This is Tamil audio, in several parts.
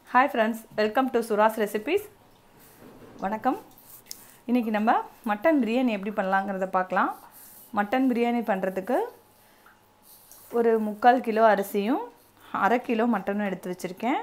hi friends welcome to Sura's recipes வணக்கம் இன்றைக்கி நம்ம மட்டன் பிரியாணி எப்படி பண்ணலாங்கிறத பார்க்கலாம் மட்டன் பிரியாணி பண்ணுறதுக்கு ஒரு முக்கால் கிலோ அரிசியும் அரை கிலோ மட்டனும் எடுத்து வச்சுருக்கேன்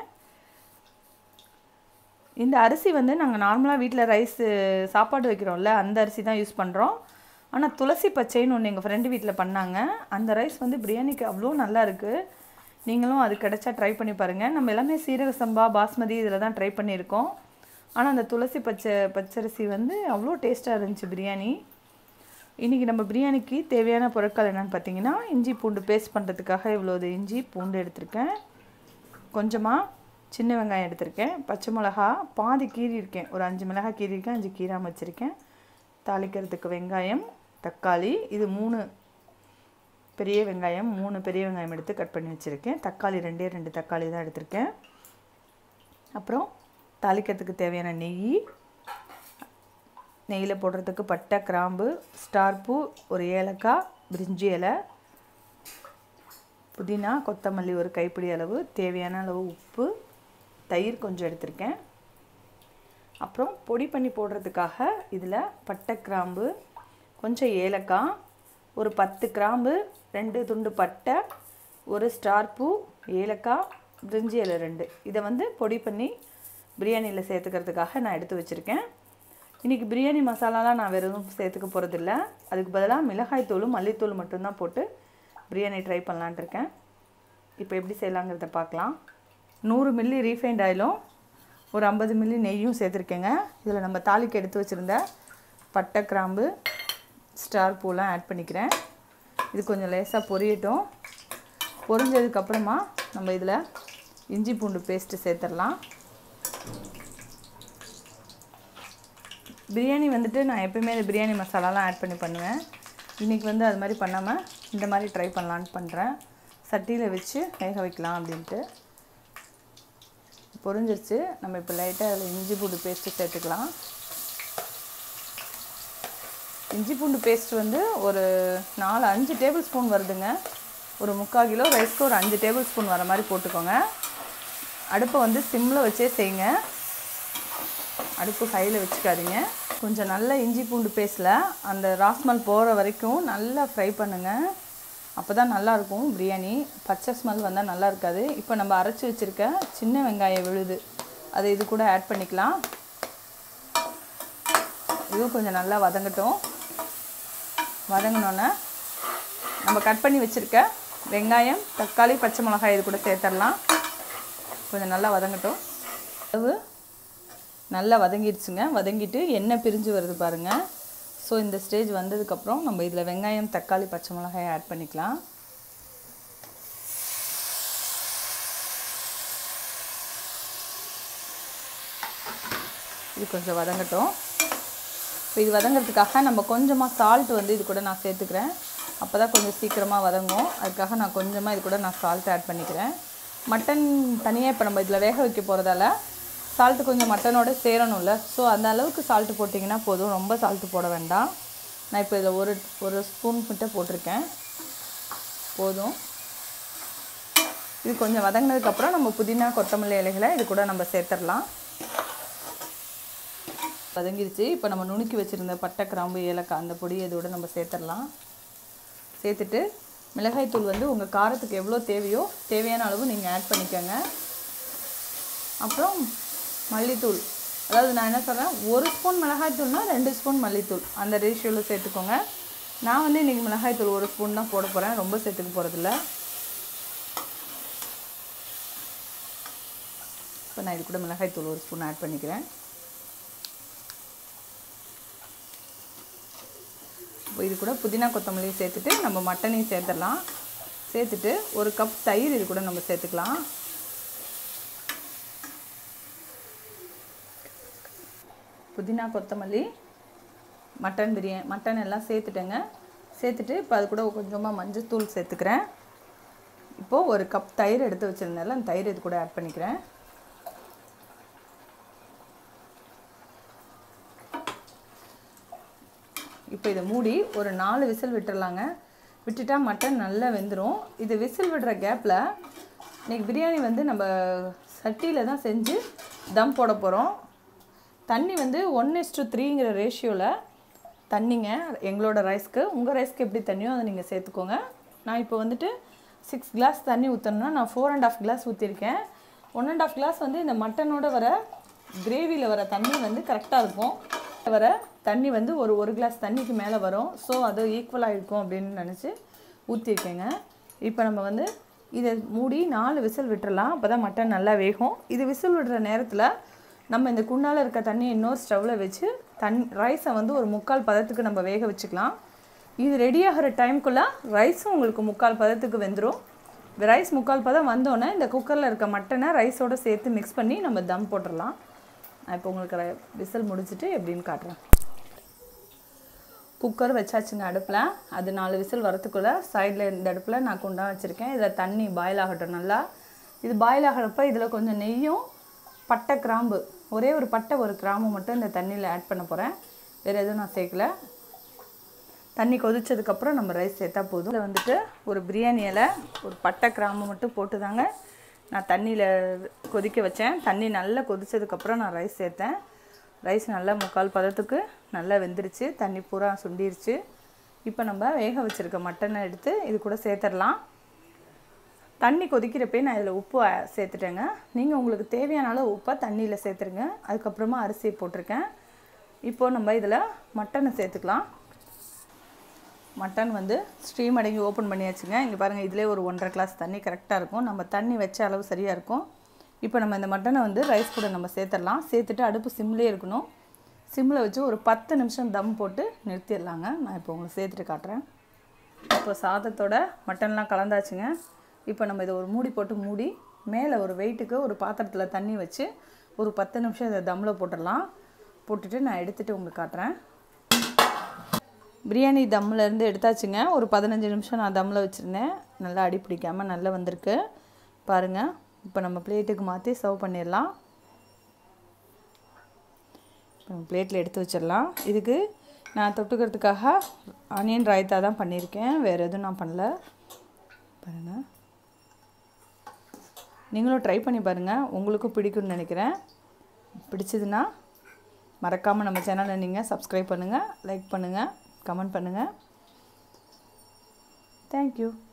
இந்த அரிசி வந்து நாங்கள் நார்மலாக வீட்டில் ரைஸ் சாப்பாடு வைக்கிறோம்ல அந்த அரிசி தான் யூஸ் பண்ணுறோம் ஆனால் துளசி பச்சைன்னு ஒன்று எங்கள் ஃப்ரெண்டு வீட்டில் பண்ணாங்க அந்த ரைஸ் வந்து பிரியாணிக்கு அவ்வளோ நல்லா இருக்குது நீங்களும் அது கிடைச்சா ட்ரை பண்ணி பாருங்கள் நம்ம எல்லாமே சீரக சம்பா பாஸ்மதி இதில் தான் ட்ரை பண்ணியிருக்கோம் ஆனால் அந்த துளசி பச்சை பச்சரிசி வந்து அவ்வளோ டேஸ்ட்டாக இருந்துச்சு பிரியாணி இன்றைக்கி நம்ம பிரியாணிக்கு தேவையான பொருட்கள் என்னென்னு பார்த்தீங்கன்னா இஞ்சி பூண்டு பேஸ்ட் பண்ணுறதுக்காக இவ்வளோ இஞ்சி பூண்டு எடுத்திருக்கேன் கொஞ்சமாக சின்ன வெங்காயம் எடுத்திருக்கேன் பச்சை மிளகா பாதி கீரி இருக்கேன் ஒரு அஞ்சு மிளகாய் கீரி இருக்கேன் அஞ்சு கீராமல் வச்சுருக்கேன் தாளிக்கிறதுக்கு வெங்காயம் தக்காளி இது மூணு பெரிய வெங்காயம் மூணு பெரிய வெங்காயம் எடுத்து கட் பண்ணி வச்சுருக்கேன் தக்காளி ரெண்டே ரெண்டு தக்காளி தான் எடுத்திருக்கேன் அப்புறம் தாளிக்கிறதுக்கு தேவையான நெய் நெய்யில் போடுறதுக்கு பட்டை கிராம்பு ஸ்டார் பூ ஒரு ஏலக்காய் பிரிஞ்சி இலை புதினா கொத்தமல்லி ஒரு கைப்பிடி அளவு தேவையான அளவு உப்பு தயிர் கொஞ்சம் எடுத்திருக்கேன் அப்புறம் பொடி பண்ணி போடுறதுக்காக இதில் பட்டை கிராம்பு கொஞ்சம் ஏலக்காய் ஒரு பத்து கிராம்பு ரெண்டு துண்டு பட்டை ஒரு ஸ்டார் பூ ஏலக்காய் பிரிஞ்சி இலை ரெண்டு இதை வந்து பொடி பண்ணி பிரியாணியில் சேர்த்துக்கிறதுக்காக நான் எடுத்து வச்சுருக்கேன் இன்றைக்கி பிரியாணி மசாலாலாம் நான் வெறும் சேர்த்துக்க போகிறதில்ல அதுக்கு பதிலாக மிளகாய் தூளும் மல்லித்தூள் மட்டும்தான் போட்டு பிரியாணி ட்ரை பண்ணலான் இருக்கேன் இப்போ எப்படி செய்யலாங்கிறத பார்க்கலாம் நூறு மில்லி ரீஃபைண்ட் ஆயிலும் ஒரு ஐம்பது மில்லி நெய்யும் சேர்த்துருக்கேங்க இதில் நம்ம தாளிக்கு எடுத்து வச்சுருந்த பட்டை கிராம்பு ஸ்டார் பூலாம் ஆட் பண்ணிக்கிறேன் இது கொஞ்சம் லேசாக பொரியட்டும் பொரிஞ்சதுக்கப்புறமா நம்ம இதில் இஞ்சி பூண்டு பேஸ்ட்டு சேர்த்துடலாம் பிரியாணி வந்துட்டு நான் எப்பயுமே இந்த பிரியாணி மசாலாலாம் ஆட் பண்ணி பண்ணுவேன் இன்றைக்கி வந்து அது மாதிரி பண்ணாமல் இந்த மாதிரி ட்ரை பண்ணலான்னு பண்ணுறேன் சட்டியில் வச்சு வேக வைக்கலாம் அப்படின்ட்டு பொரிஞ்சிருச்சு நம்ம இப்போ லைட்டாக அதில் இஞ்சி பூண்டு பேஸ்ட்டு சேர்த்துக்கலாம் இஞ்சி பூண்டு பேஸ்ட் வந்து ஒரு நாலு அஞ்சு டேபிள் ஸ்பூன் வருதுங்க ஒரு முக்கால் கிலோ ரைஸ்க்கு ஒரு அஞ்சு டேபிள் ஸ்பூன் வர மாதிரி போட்டுக்கோங்க அடுப்பை வந்து சிம்மில் வச்சே செய்யுங்க அடுப்பு ஹையில் வச்சுக்காதீங்க கொஞ்சம் நல்ல இஞ்சி பூண்டு பேஸ்ட்டில் அந்த ராஸ்மல் போகிற வரைக்கும் நல்லா ஃப்ரை பண்ணுங்கள் அப்போ தான் நல்லாயிருக்கும் பிரியாணி பச்சை ஸ்மெல் வந்தால் நல்லா இருக்காது இப்போ நம்ம அரைச்சி வச்சுருக்க சின்ன வெங்காயம் விழுது அதை இது கூட ஆட் பண்ணிக்கலாம் இதுவும் கொஞ்சம் நல்லா வதங்கட்டும் வதங்கினோன்னே நம்ம கட் பண்ணி வச்சுருக்க வெங்காயம் தக்காளி பச்சை மிளகாய் இது கூட சேர்த்துடலாம் கொஞ்சம் நல்லா வதங்கட்டும் அளவு நல்லா வதங்கிடுச்சுங்க வதங்கிட்டு எண்ணெய் பிரிஞ்சு வருது பாருங்கள் ஸோ இந்த ஸ்டேஜ் வந்ததுக்கப்புறம் நம்ம இதில் வெங்காயம் தக்காளி பச்சை மிளகாய் ஆட் பண்ணிக்கலாம் இது கொஞ்சம் வதங்கட்டும் இப்போ இது வதங்கிறதுக்காக நம்ம கொஞ்சமாக சால்ட் வந்து இது கூட நான் சேர்த்துக்கிறேன் அப்போ தான் கொஞ்சம் சீக்கிரமாக வதங்கும் அதுக்காக நான் கொஞ்சமாக இது கூட நான் சால்ட் ஆட் பண்ணிக்கிறேன் மட்டன் தனியாக இப்போ நம்ம இதில் வேக வைக்க போகிறதால சால்ட்டு கொஞ்சம் மட்டனோட சேரணும்ல ஸோ அந்த அளவுக்கு சால்ட்டு போட்டிங்கன்னா போதும் ரொம்ப சால்ட்டு போட வேண்டாம் நான் இப்போ இதில் ஒரு ஒரு ஸ்பூன் கிட்ட போட்டிருக்கேன் போதும் இது கொஞ்சம் வதங்கினதுக்கப்புறம் நம்ம புதினா கொத்தமல்லி இலைகளை இது கூட நம்ம சேர்த்துடலாம் வதங்கிருச்சு இப்போ நம்ம நுணுக்கி வச்சுருந்த பட்டை கிராம்பு ஏலக்காய் அந்த பொடி இதோட நம்ம சேர்த்துடலாம் சேர்த்துட்டு மிளகாய்த்தூள் வந்து உங்கள் காரத்துக்கு எவ்வளோ தேவையோ தேவையான அளவு நீங்கள் ஆட் பண்ணிக்கோங்க அப்புறம் மல்லித்தூள் அதாவது நான் என்ன சொல்கிறேன் ஒரு ஸ்பூன் மிளகாய்த்தூள்னா ரெண்டு ஸ்பூன் மல்லித்தூள் அந்த ரேஷியோவில் சேர்த்துக்கோங்க நான் வந்து இன்றைக்கி மிளகாய்த்தூள் ஒரு ஸ்பூன் தான் போட போகிறேன் ரொம்ப சேர்த்துக்க போகிறதில்ல இப்போ நான் இது கூட மிளகாய்த்தூள் ஒரு ஸ்பூன் ஆட் பண்ணிக்கிறேன் இப்போ இது கூட புதினா கொத்தமல்லியும் சேர்த்துட்டு நம்ம மட்டனையும் சேர்த்துடலாம் சேர்த்துட்டு ஒரு கப் தயிர் இது கூட நம்ம சேர்த்துக்கலாம் புதினா கொத்தமல்லி மட்டன் பிரியாணி மட்டன் எல்லாம் சேர்த்துட்டேங்க சேர்த்துட்டு இப்போ அது கூட கொஞ்சமாக மஞ்சள் தூள் சேர்த்துக்கிறேன் இப்போது ஒரு கப் தயிர் எடுத்து வச்சுருந்தேன்ல அந்த தயிர் இது கூட ஆட் பண்ணிக்கிறேன் இப்போ இதை மூடி ஒரு நாலு விசில் விட்டுறலாங்க விட்டுட்டா மட்டன் நல்லா வெந்துடும் இது விசில் விடுற கேப்பில் இன்றைக்கி பிரியாணி வந்து நம்ம சட்டியில் தான் செஞ்சு தம் போட போகிறோம் தண்ணி வந்து ஒன் இஸ் டு த்ரீங்கிற ரேஷியோவில் தண்ணிங்க எங்களோட ரைஸ்க்கு உங்கள் ரைஸ்க்கு எப்படி தண்ணியோ அதை நீங்கள் சேர்த்துக்கோங்க நான் இப்போ வந்துட்டு சிக்ஸ் கிளாஸ் தண்ணி ஊற்றணும்னா நான் ஃபோர் அண்ட் ஆஃப் கிளாஸ் ஊற்றிருக்கேன் ஒன் அண்ட் ஆஃப் கிளாஸ் வந்து இந்த மட்டனோட வர கிரேவியில் வர தண்ணி வந்து கரெக்டாக இருக்கும் வர தண்ணி வந்து ஒரு ஒரு கிளாஸ் தண்ணிக்கு மேலே வரும் ஸோ அது ஈக்குவலாக இருக்கும் அப்படின்னு நினச்சி ஊற்றிருக்கேங்க இப்போ நம்ம வந்து இதை மூடி நாலு விசில் விட்டுறலாம் அப்போ தான் மட்டன் நல்லா வேகும் இது விசில் விடுற நேரத்தில் நம்ம இந்த குண்டால இருக்க தண்ணியை இன்னொரு ஸ்டவ்வில் வச்சு தன் ரைஸை வந்து ஒரு முக்கால் பதத்துக்கு நம்ம வேக வச்சுக்கலாம் இது ரெடி ஆகிற டைம்குள்ளே ரைஸும் உங்களுக்கு முக்கால் பதத்துக்கு வெந்துடும் ரைஸ் முக்கால் பதம் வந்தோடனே இந்த குக்கரில் இருக்க மட்டனை ரைஸோடு சேர்த்து மிக்ஸ் பண்ணி நம்ம தம் போட்டுடலாம் நான் இப்போ உங்களுக்கு விசில் முடிச்சுட்டு எப்படின்னு காட்டுறேன் குக்கர் வச்சாச்சுங்க அடுப்பில் அது நாலு விசில் வரத்துக்குள்ளே சைடில் இந்த அடுப்பில் நான் குண்டா வச்சுருக்கேன் இதில் தண்ணி பாயில் ஆகட்டும் நல்லா இது பாயில் ஆகிறப்ப இதில் கொஞ்சம் நெய்யும் பட்டை கிராம்பு ஒரே ஒரு பட்டை ஒரு கிராம்பு மட்டும் இந்த தண்ணியில் ஆட் பண்ண போகிறேன் வேறு எதுவும் நான் சேர்க்கல தண்ணி கொதிச்சதுக்கப்புறம் நம்ம ரைஸ் சேர்த்தா போதும் இதில் வந்துட்டு ஒரு பிரியாணி இலை ஒரு பட்டை கிராம்பு மட்டும் போட்டு தாங்க நான் தண்ணியில் கொதிக்க வச்சேன் தண்ணி நல்லா கொதிச்சதுக்கப்புறம் நான் ரைஸ் சேர்த்தேன் ரைஸ் நல்லா முக்கால் பதத்துக்கு நல்லா வெந்துருச்சு தண்ணி பூரா சுண்டிருச்சு இப்போ நம்ம வேக வச்சுருக்க மட்டனை எடுத்து இது கூட சேர்த்துடலாம் தண்ணி கொதிக்கிறப்பே நான் இதில் உப்பு ஆ- சேர்த்துட்டேங்க நீங்கள் உங்களுக்கு தேவையான அளவு உப்பை தண்ணியில் சேர்த்துருங்க அதுக்கப்புறமா அரிசி போட்டிருக்கேன் இப்போது நம்ம இதில் மட்டனை சேர்த்துக்கலாம் மட்டன் வந்து ஸ்ட்ரீம் அடங்கி ஓப்பன் பண்ணியாச்சுங்க இங்கே பாருங்கள் இதிலே ஒரு ஒன்றரை கிளாஸ் தண்ணி கரெக்டாக இருக்கும் நம்ம தண்ணி வச்ச அளவு சரியாக இருக்கும் இப்போ நம்ம இந்த மட்டனை வந்து ரைஸ் கூட நம்ம சேர்த்துடலாம் சேர்த்துட்டு அடுப்பு சிம்லேயே இருக்கணும் சிம்மில் வச்சு ஒரு பத்து நிமிஷம் தம் போட்டு நிறுத்திடலாங்க நான் இப்போ உங்களுக்கு சேர்த்துட்டு காட்டுறேன் இப்போ சாதத்தோட மட்டன்லாம் கலந்தாச்சுங்க இப்போ நம்ம இதை ஒரு மூடி போட்டு மூடி மேலே ஒரு வெயிட்டுக்கு ஒரு பாத்திரத்தில் தண்ணி வச்சு ஒரு பத்து நிமிஷம் இதை தம்மில் போட்டுடலாம் போட்டுட்டு நான் எடுத்துகிட்டு உங்களுக்கு காட்டுறேன் பிரியாணி தம்மில் இருந்து எடுத்தாச்சுங்க ஒரு பதினஞ்சு நிமிஷம் நான் தம்மில் வச்சுருந்தேன் நல்லா அடி பிடிக்காமல் நல்லா வந்திருக்கு பாருங்கள் இப்போ நம்ம பிளேட்டுக்கு மாற்றி சர்வ் பண்ணிடலாம் இப்போ நம்ம பிளேட்டில் எடுத்து வச்சிடலாம் இதுக்கு நான் தொட்டுக்கிறதுக்காக ஆனியன் ராய்த்தா தான் பண்ணியிருக்கேன் வேறு எதுவும் நான் பண்ணல பாருங்கள் நீங்களும் ட்ரை பண்ணி பாருங்கள் உங்களுக்கும் பிடிக்கும்னு நினைக்கிறேன் பிடிச்சதுன்னா மறக்காமல் நம்ம சேனலை நீங்கள் சப்ஸ்கிரைப் பண்ணுங்கள் லைக் பண்ணுங்கள் கமெண்ட் பண்ணுங்கள் தேங்க்யூ